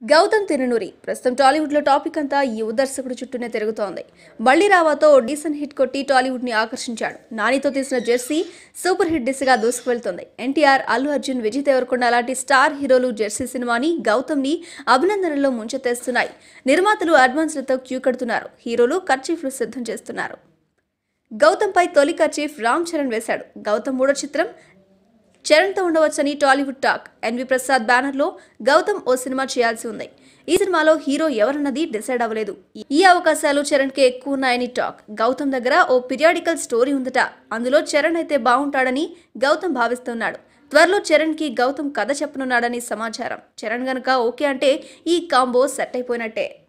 గౌతమ్ తిరునూరి ప్రస్తుతం టాలీవుడ్లో టాపిక్ అంతా ఈ యువ దర్శకుడి చుట్టూనే తిరుగుతోంది మళ్ళీ రావాతో ఓ డీసెంట్ హిట్ కొట్టి టాలీవుడ్ని ఆకర్షించాడు నానితో తీసిన జెర్సీ సూపర్ హిట్ దిశగా దూసుకువెళ్తోంది ఎన్టీఆర్ అల్లు అర్జున్ విజయ్ దేవరకొండ లాంటి స్టార్ హీరోలు జెర్సీ సినిమాని గౌతమ్ని అభినందనలో ముంచెత్తేస్తున్నాయి నిర్మాతలు అడ్వాన్స్లతో క్యూ కడుతున్నారు హీరోలు కర్చీఫ్లు సిద్ధం చేస్తున్నారు గౌతమ్పై తొలి కర్చీఫ్ రామ్ చరణ్ వేశాడు గౌతమ్ మూడో చిత్రం చరణ్తో ఉండవచ్చని టాలీవుడ్ టాక్ ఎన్వి ప్రసాద్ బ్యానర్లో గౌతమ్ ఓ సినిమా చేయాల్సి ఉంది ఈ సినిమాలో హీరో ఎవరన్నది డిసైడ్ అవ్వలేదు ఈ అవకాశాలు చరణ్కి ఎక్కువ ఉన్నాయని టాక్ గౌతమ్ దగ్గర ఓ పిరియాడికల్ స్టోరీ ఉందట అందులో చరణ్ అయితే బాగుంటాడని గౌతమ్ భావిస్తున్నాడు త్వరలో చరణ్కి గౌతమ్ కథ చెప్పనున్నాడని సమాచారం చరణ్ గనక ఓకే అంటే ఈ కాంబో సెట్ అయిపోయినట్టే